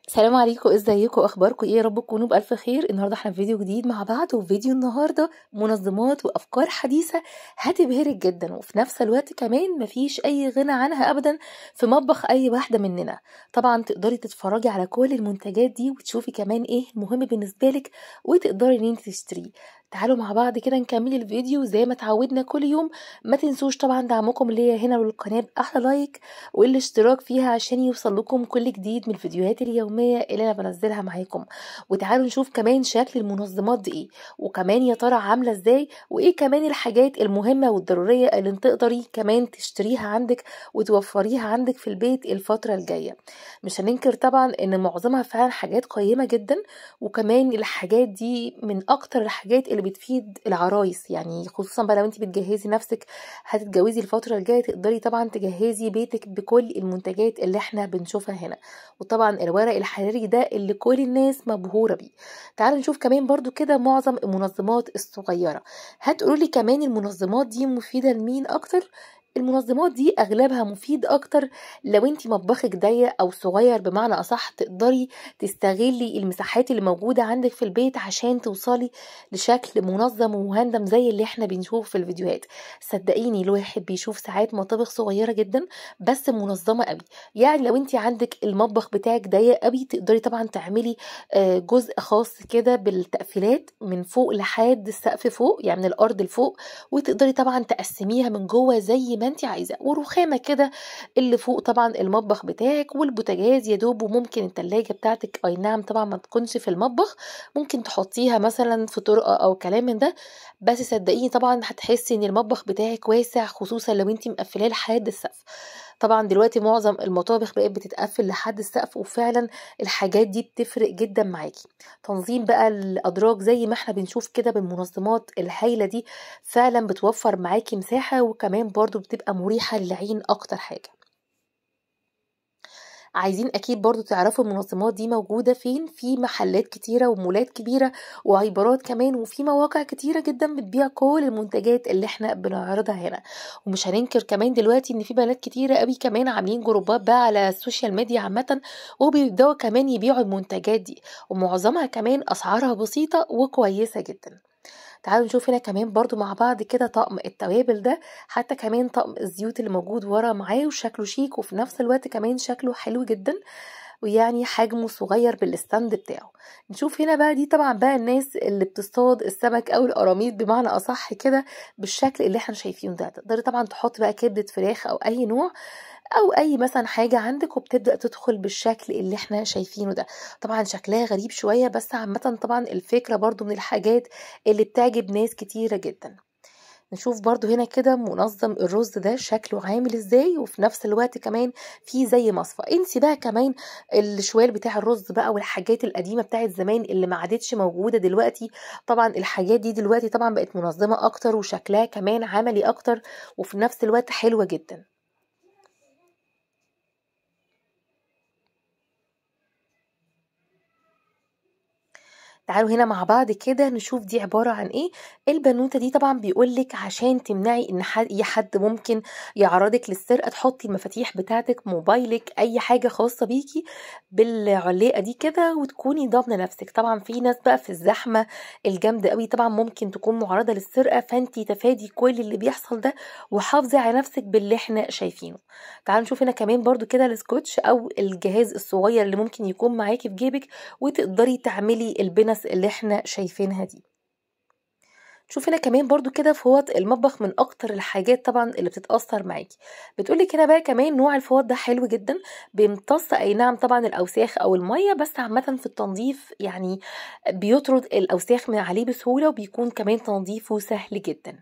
السلام عليكم ازيكم اخباركم ايه يا رب تكونوا بالف خير النهارده احنا في فيديو جديد مع بعض وفيديو النهارده منظمات وافكار حديثه هتبهرك جدا وفي نفس الوقت كمان مفيش اي غنى عنها ابدا في مطبخ اي واحده مننا طبعا تقدري تتفرجي على كل المنتجات دي وتشوفي كمان ايه المهم بالنسبه لك وتقدري ان انت تشتريه تعالوا مع بعض كده نكمل الفيديو زي ما اتعودنا كل يوم ما تنسوش طبعا دعمكم ليا هنا للقناه باحلى لايك والاشتراك فيها عشان يوصل لكم كل جديد من الفيديوهات اليوميه اللي انا بنزلها معاكم وتعالوا نشوف كمان شكل المنظمات دي ايه وكمان يا ترى عامله ازاي وايه كمان الحاجات المهمه والضروريه اللي تقدري كمان تشتريها عندك وتوفريها عندك في البيت الفتره الجايه مش هننكر طبعا ان معظمها فعلا حاجات قيمه جدا وكمان الحاجات دي من اكتر الحاجات اللي بتفيد العرايس يعني خصوصا بقى لو انت بتجهزي نفسك هتتجوزي الفتره الجايه تقدري طبعا تجهزي بيتك بكل المنتجات اللي احنا بنشوفها هنا وطبعا الورق الحراري ده اللي كل الناس مبهوره بيه تعالوا نشوف كمان برضو كده معظم المنظمات الصغيره هتقولوا لي كمان المنظمات دي مفيده لمين اكتر المنظمات دي اغلبها مفيد اكتر لو انت مطبخك ضيق او صغير بمعنى اصح تقدري تستغلي المساحات اللي موجوده عندك في البيت عشان توصلي لشكل منظم ومهندم زي اللي احنا بنشوفه في الفيديوهات صدقيني الواحد بيشوف ساعات مطابخ صغيره جدا بس منظمه قوي يعني لو انت عندك المطبخ بتاعك ضيق قوي تقدري طبعا تعملي جزء خاص كده بالتقفيلات من فوق لحد السقف فوق يعني من الارض لفوق وتقدري طبعا تقسميها من جوه زي ما انت عايزه ورخامه كده اللي فوق طبعا المطبخ بتاعك والبوتاجاز يا دوب وممكن التلاجة بتاعتك اي نعم طبعا ما تكونش في المطبخ ممكن تحطيها مثلا في طرقه او كلام من ده بس صدقيني طبعا هتحسي ان المطبخ بتاعك واسع خصوصا لو انت مقفلاه لحد السقف طبعا دلوقتي معظم المطابخ بقت بتتقفل لحد السقف وفعلا الحاجات دي بتفرق جدا معاكي تنظيم بقى الادراج زي ما احنا بنشوف كده بالمنظمات الهايله دي فعلا بتوفر معاكي مساحه وكمان برضو بتبقى مريحه للعين اكتر حاجه عايزين اكيد برضو تعرفوا المنظمات دي موجودة فين في محلات كتيرة ومولات كبيرة وهايبرات كمان وفي مواقع كتيرة جدا بتبيع كل المنتجات اللي احنا بنعرضها هنا ومش هننكر كمان دلوقتي ان في بنات كتيرة قوي كمان عاملين جروبات بقى على السوشيال ميديا عامة وبيبدأوا كمان يبيعوا المنتجات دي ومعظمها كمان اسعارها بسيطة وكويسة جدا تعالوا نشوف هنا كمان برضو مع بعض كده طقم التوابل ده حتى كمان طقم الزيوت اللي موجود ورا معاه وشكله شيك وفي نفس الوقت كمان شكله حلو جدا ويعني حجمه صغير بالستاند بتاعه نشوف هنا بقى دي طبعا بقى الناس اللي بتصطاد السمك او القراميط بمعنى اصح كده بالشكل اللي احنا شايفينه ده تقدري طبعا تحط بقى كبده فراخ او اي نوع او اي مثلا حاجه عندك وبتبدا تدخل بالشكل اللي احنا شايفينه ده طبعا شكلها غريب شويه بس عامه طبعا الفكره برضو من الحاجات اللي بتعجب ناس كتيره جدا نشوف برضو هنا كده منظم الرز ده شكله عامل ازاي وفي نفس الوقت كمان في زي مصفى انسي بقى كمان الشوال بتاع الرز بقى والحاجات القديمه بتاعت زمان اللي ما عادتش موجوده دلوقتي طبعا الحاجات دي دلوقتي طبعا بقت منظمه اكتر وشكلها كمان عملي اكتر وفي نفس الوقت حلوه جدا تعالوا هنا مع بعض كده نشوف دي عبارة عن ايه البنوتة دي طبعا بيقولك عشان تمنعي ان اي حد ممكن يعرضك للسرقة تحطي المفاتيح بتاعتك موبايلك اي حاجة خاصة بيكي بالعلاقة دي كده وتكوني ضامنة نفسك طبعا في ناس بقى في الزحمة الجامدة قوي طبعا ممكن تكون معرضة للسرقة فانتي تفادي كل اللي بيحصل ده وحافظي على نفسك باللي احنا شايفينه تعالوا نشوف هنا كمان برضو كده السكوتش او الجهاز الصغير اللي ممكن يكون معاكي في جيبك وتقدري تعملي البنس اللي احنا شايفينها دي شوف هنا كمان برضو كده فوط المطبخ من اكتر الحاجات طبعا اللي بتتاثر معاكي بتقولك هنا بقى كمان نوع الفوط ده حلو جدا بيمتص اي نعم طبعا الاوساخ او الميه بس عامه في التنظيف يعني بيطرد الاوساخ من عليه بسهوله وبيكون كمان تنظيفه سهل جدا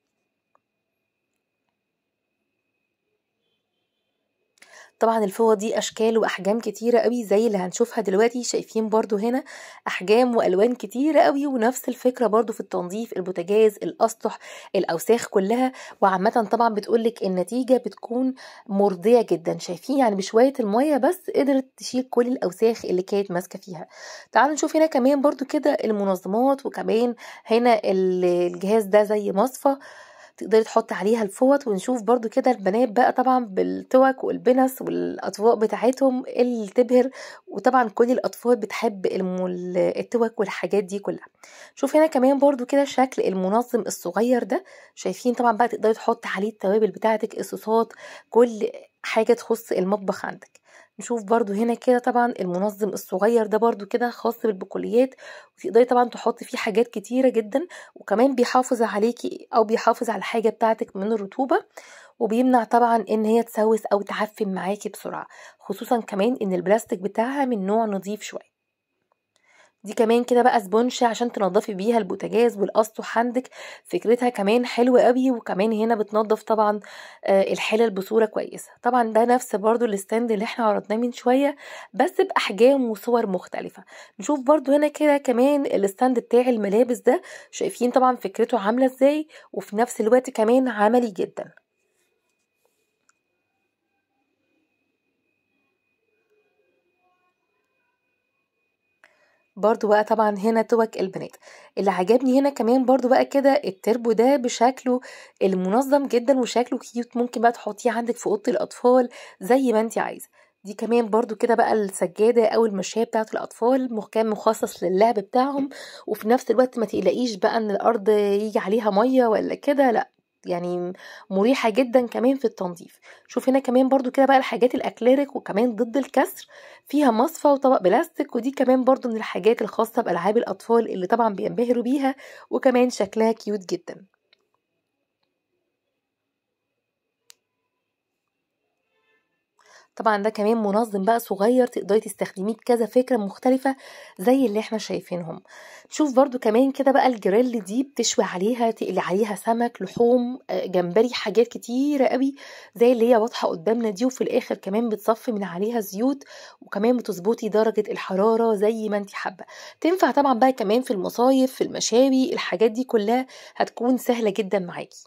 طبعا الفوط دي اشكال واحجام كتيره قوي زي اللي هنشوفها دلوقتي شايفين برضو هنا احجام والوان كتيره قوي ونفس الفكره برضو في التنظيف البوتاجاز الاسطح الاوساخ كلها وعامه طبعا بتقولك النتيجه بتكون مرضيه جدا شايفين يعني بشويه الميه بس قدرت تشيل كل الاوساخ اللي كانت ماسكه فيها تعالوا نشوف هنا كمان برضو كده المنظمات وكمان هنا الجهاز ده زي مصفى تقدري تحطي عليها الفوط ونشوف برضو كده البنات بقى طبعا بالتوك والبنس والاطباق بتاعتهم اللي تبهر وطبعا كل الاطفال بتحب التوك والحاجات دي كلها شوف هنا كمان برضو كده شكل المنظم الصغير ده شايفين طبعا بقى تقدري تحطي عليه التوابل بتاعتك الصوصات كل حاجة تخص المطبخ عندك نشوف برضو هنا كده طبعا المنظم الصغير ده برضو كده خاص بالبقوليات وتقدري طبعا تحطي فيه حاجات كتيرة جدا وكمان بيحافظ عليكي او بيحافظ على الحاجة بتاعتك من الرطوبة وبيمنع طبعا ان هي تسوس او تعفن معاكي بسرعة خصوصا كمان ان البلاستيك بتاعها من نوع نظيف شوية دي كمان كده بقى سبونش عشان تنضفي بيها البوتاجاز والاسطح عندك فكرتها كمان حلوة قوي وكمان هنا بتنضف طبعا الحلل بصورة كويسة طبعا ده نفس برضو الستاند اللي احنا عرضناه من شوية بس بأحجام وصور مختلفة نشوف برضو هنا كده كمان الستاند بتاع الملابس ده شايفين طبعا فكرته عاملة ازاي وفي نفس الوقت كمان عملي جدا برضو بقى طبعا هنا توك البنات اللي عجبني هنا كمان برضو بقى كده التربو ده بشكله المنظم جدا وشكله كيوت ممكن بقى تحطيه عندك في اوضه الاطفال زي ما انت عايزه دي كمان برضو كده بقى السجادة او المشاية بتاعت الاطفال كان مخصص للعب بتاعهم وفي نفس الوقت ما تقلقيش بقى ان الارض يجي عليها مية ولا كده لا يعني مريحة جدا كمان في التنظيف شوف هنا كمان برضو كده بقى الحاجات الاكليريك وكمان ضد الكسر فيها مصفى وطبق بلاستيك ودي كمان برضو من الحاجات الخاصة بألعاب الأطفال اللي طبعا بينبهروا بيها وكمان شكلها كيوت جدا طبعا ده كمان منظم بقى صغير تقدري تستخدميه بكذا فكرة مختلفة زي اللي احنا شايفينهم نشوف برضو كمان كده بقى الجريل دي بتشوي عليها تقلي عليها سمك لحوم جمبري حاجات كتيرة قوي زي اللي هي واضحة قدامنا دي وفي الاخر كمان بتصفي من عليها زيوت وكمان بتظبطي درجة الحرارة زي ما انت حابة تنفع طبعا بقى كمان في المصايف في المشاوي الحاجات دي كلها هتكون سهلة جدا معاكي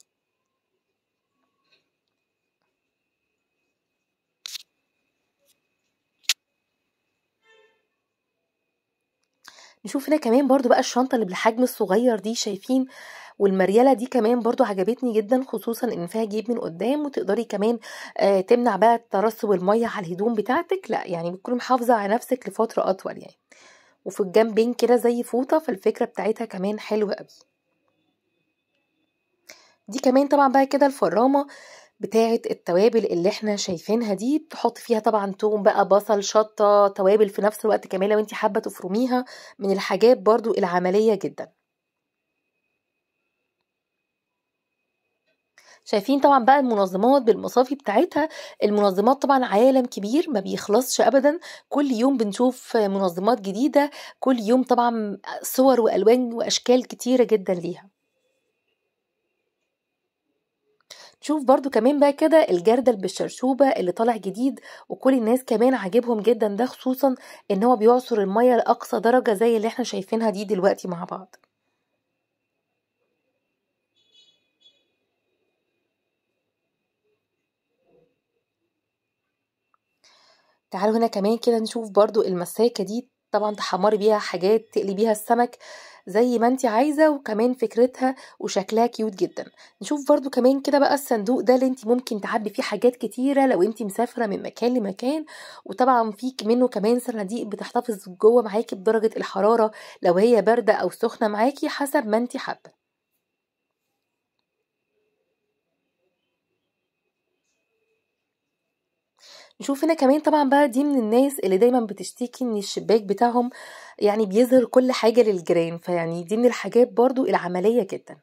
نشوف هنا كمان برضو بقى الشنطة اللي بالحجم الصغير دي شايفين والمريالة دي كمان برضو عجبتني جدا خصوصا ان فيها جيب من قدام وتقدري كمان آه تمنع بقى ترسب المية على الهدوم بتاعتك لا يعني بتكوني محافظة على نفسك لفترة اطول يعني وفي الجنبين كده زي فوطة فالفكرة بتاعتها كمان حلوة قوي دي كمان طبعا بقى كده الفرامة بتاعة التوابل اللي احنا شايفينها دي بتحط فيها طبعا توم بقى بصل شطة توابل في نفس الوقت كمان لو انت حابة تفرميها من الحاجات برضو العملية جدا شايفين طبعا بقى المنظمات بالمصافي بتاعتها المنظمات طبعا عالم كبير ما بيخلصش ابدا كل يوم بنشوف منظمات جديدة كل يوم طبعا صور والوان واشكال كتيرة جدا ليها شوف برضو كمان بقى كده الجردل بالشرشوبة اللي طالع جديد وكل الناس كمان عاجبهم جدا ده خصوصا ان هو بيعصر المية لأقصى درجة زي اللي احنا شايفينها دي دلوقتي مع بعض تعالوا هنا كمان كده نشوف برضو المساكة دي طبعا تحمري بيها حاجات تقلي بيها السمك زي ما انت عايزة وكمان فكرتها وشكلها كيوت جدا نشوف برضو كمان كده بقى الصندوق ده اللي انت ممكن تعبي فيه حاجات كتيرة لو انت مسافرة من مكان لمكان وطبعا فيك منه كمان صناديق بتحتفظ جوه معاكي بدرجة الحرارة لو هي باردة او سخنة معاكي حسب ما انت حابة نشوف هنا كمان طبعا بقى دي من الناس اللي دايما بتشتكي ان الشباك بتاعهم يعني بيظهر كل حاجة للجيران فيعني دي من الحاجات برضو العملية جدا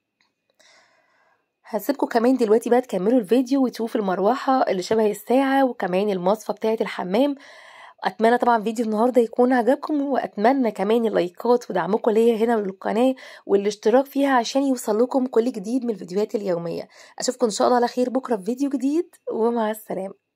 هسيبكم كمان دلوقتي بقى تكملوا الفيديو وتشوفوا المروحة اللي شبه الساعة وكمان المصفى بتاعة الحمام اتمنى طبعا فيديو النهارده يكون عجبكم واتمنى كمان اللايكات ودعمكم ليا هنا للقناه والاشتراك فيها عشان يوصل لكم كل جديد من الفيديوهات اليوميه اشوفكم ان شاء الله على خير بكره في فيديو جديد ومع السلامه